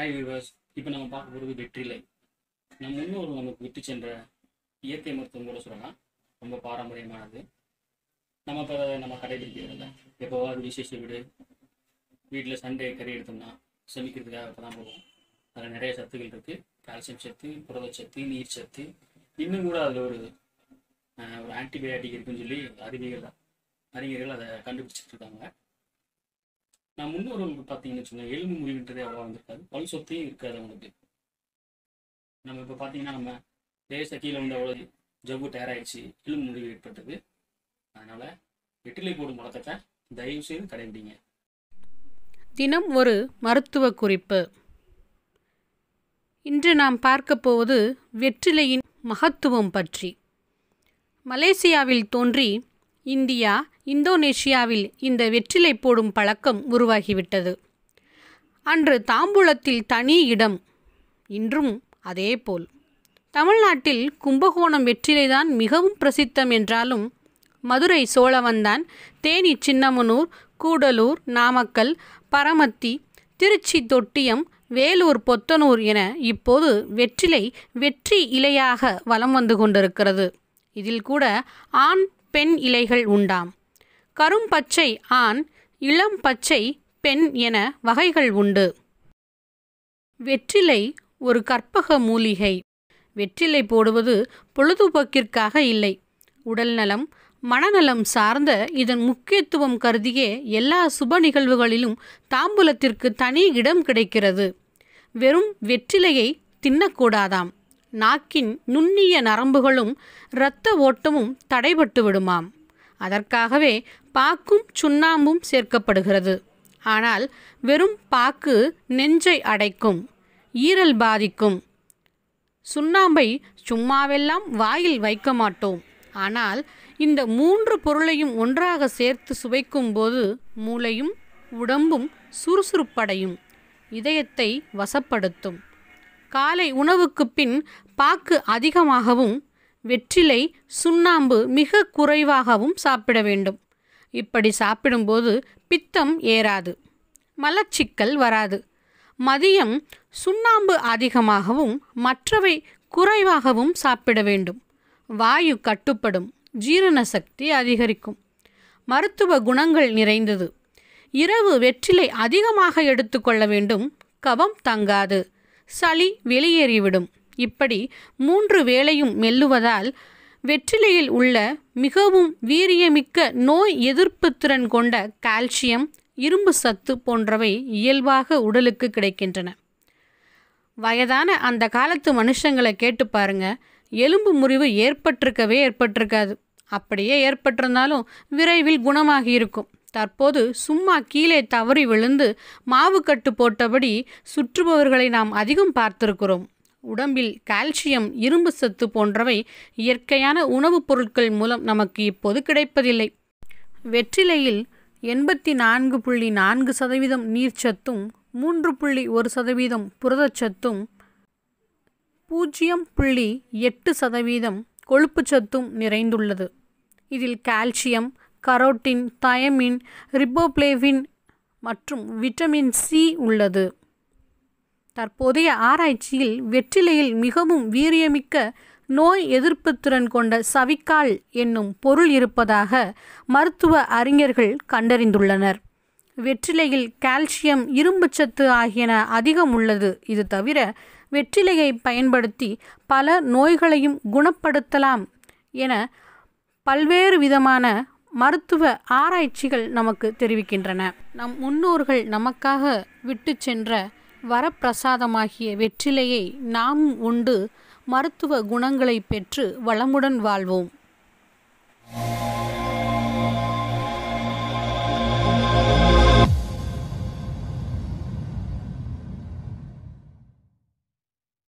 hi viewers இப்போ நம்ம பார்க்க போகிறது வெற்றிலை நம் முன்னோர் நமக்கு விட்டு சென்ற இயற்கை மருத்துவம் கூட சொல்லலாம் ரொம்ப பாரம்பரியமானது நம்ம இப்போ நம்ம கடைபிடிக்கிறதில்ல எப்போவாது விசேஷ வீடு வீட்டில் சண்டே கறி எடுத்தோம்னா சமைக்கிறதுக்காக இப்போ தான் போவோம் அதில் நிறைய சத்துக்கள் இருக்குது கால்சியம் சத்து புரதச்சத்து நீர் சத்து இன்னும் கூட அதில் ஒரு ஆஹ், ஒரு ஆன்டிபயாட்டிக் இருக்குன்னு சொல்லி அறிவியல் அறிஞர்கள் அதை கண்டுபிடிச்சிட்டு இருக்காங்க நான் முன்னோர்களுக்கு பார்த்தீங்கன்னு வச்சுக்கோங்க எலும்பு முறிவுன்றதே அவ்வளோ வந்திருக்காது பல் சொத்தையும் இருக்காது அவங்களுக்கு நம்ம இப்போ பார்த்தீங்கன்னா நம்ம லேசாக கீழே விழுந்த அவ்வளோ ஜவ்வு டயர் ஆயிடுச்சு எலும்பு முறிவு ஏற்பட்டது அதனால வெற்றிலை போடும் பழக்கத்தை தயவு செய்து கடைபிடிங்க தினம் ஒரு மருத்துவ குறிப்பு இன்று நாம் பார்க்க போவது வெற்றிலையின் மகத்துவம் பற்றி மலேசியாவில் தோன்றி இந்தியா இந்தோனேஷியாவில் இந்த வெற்றிலை போடும் பழக்கம் உருவாகிவிட்டது அன்று தாம்பூலத்தில் தனி இடம் இன்றும் அதேபோல் தமிழ்நாட்டில் கும்பகோணம் வெற்றிலைதான் மிகவும் பிரசித்தம் என்றாலும் மதுரை சோழவந்தான் தேனி சின்னமனூர் கூடலூர் நாமக்கல் பரமத்தி திருச்சி தொட்டியம் வேலூர் பொத்தனூர் என இப்போது வெற்றிலை வெற்றி இலையாக வலம் வந்து கொண்டிருக்கிறது இதில் கூட ஆண் பெண் இலைகள் உண்டாம் கரும்பச்சை ஆண் இளம் பச்சை பெண் என வகைகள் உண்டு வெற்றிலை ஒரு கற்பக மூலிகை வெற்றிலை போடுவது பொழுதுபோக்கிற்காக இல்லை உடல்நலம் மனநலம் சார்ந்த இதன் முக்கியத்துவம் கருதியே எல்லா சுப நிகழ்வுகளிலும் தாம்பூலத்திற்கு தனி இடம் கிடைக்கிறது வெறும் வெற்றிலையை தின்னக்கூடாதாம் நாக்கின் நுண்ணிய நரம்புகளும் இரத்த ஓட்டமும் தடைபட்டு விடுமாம் அதற்காகவே பாக்கும் சுண்ணாம்பும் சேர்க்கப்படுகிறது ஆனால் வெறும் பாக்கு நெஞ்சை அடைக்கும் ஈரல் பாதிக்கும் சுண்ணாம்பை சும்மாவெல்லாம் வாயில் வைக்க மாட்டோம் ஆனால் இந்த மூன்று பொருளையும் ஒன்றாக சேர்த்து சுவைக்கும் போது மூளையும் உடம்பும் சுறுசுறுப்படையும் இதயத்தை வசப்படுத்தும் காலை உணவுக்கு பின் பாக்கு அதிகமாகவும் வெற்றிலை சுண்ணாம்பு மிக குறைவாகவும் சாப்பிட வேண்டும் இப்படி சாப்பிடும்போது பித்தம் ஏறாது மலச்சிக்கல் வராது மதியம் சுண்ணாம்பு அதிகமாகவும் மற்றவை குறைவாகவும் சாப்பிட வேண்டும் வாயு கட்டுப்படும் ஜீரண சக்தி அதிகரிக்கும் மருத்துவ குணங்கள் நிறைந்தது இரவு வெற்றிலை அதிகமாக எடுத்துக்கொள்ள வேண்டும் கபம் தங்காது சளி வெளியேறிவிடும் இப்படி மூன்று வேளையும் மெல்லுவதால் வெற்றிலையில் உள்ள மிகவும் வீரியமிக்க நோய் எதிர்ப்பு திறன் கொண்ட கால்சியம் இரும்பு சத்து போன்றவை இயல்பாக உடலுக்கு கிடைக்கின்றன வயதான அந்த காலத்து மனுஷங்களை கேட்டு பாருங்க எலும்பு முறிவு ஏற்பட்டிருக்கவே ஏற்பட்டிருக்காது அப்படியே ஏற்பட்டிருந்தாலும் விரைவில் குணமாகி இருக்கும் தற்போது சும்மா கீழே தவறி விழுந்து மாவு கட்டு போட்டபடி சுற்றுபவர்களை நாம் அதிகம் பார்த்திருக்கிறோம் உடம்பில் கால்சியம் இரும்பு சத்து போன்றவை இயற்கையான உணவுப் பொருட்கள் மூலம் நமக்கு இப்போது கிடைப்பதில்லை வெற்றிலையில் எண்பத்தி நான்கு புள்ளி நான்கு சதவீதம் நீர்ச்சத்தும் மூன்று புள்ளி ஒரு சதவீதம் புரதச்சத்தும் பூஜ்ஜியம் புள்ளி எட்டு சதவீதம் கொழுப்புச்சத்தும் நிறைந்துள்ளது இதில் கால்சியம் கரோட்டின் தயமின் ரிபோப்ளேவின் மற்றும் விட்டமின் சி உள்ளது தற்போதைய ஆராய்ச்சியில் வெற்றிலையில் மிகவும் வீரியமிக்க நோய் எதிர்ப்பு திறன் கொண்ட சவிக்கால் என்னும் பொருள் இருப்பதாக மருத்துவ அறிஞர்கள் கண்டறிந்துள்ளனர் வெற்றிலையில் கால்சியம் இரும்புச்சத்து ஆகியன அதிகம் உள்ளது இது தவிர வெற்றிலையை பயன்படுத்தி பல நோய்களையும் குணப்படுத்தலாம் என பல்வேறு விதமான மருத்துவ ஆராய்ச்சிகள் நமக்கு தெரிவிக்கின்றன நம் முன்னோர்கள் நமக்காக விட்டு சென்ற வரப்பிரசாதமாகிய வெற்றிலையை நாம் உண்டு மருத்துவ குணங்களை பெற்று வளமுடன் வாழ்வோம்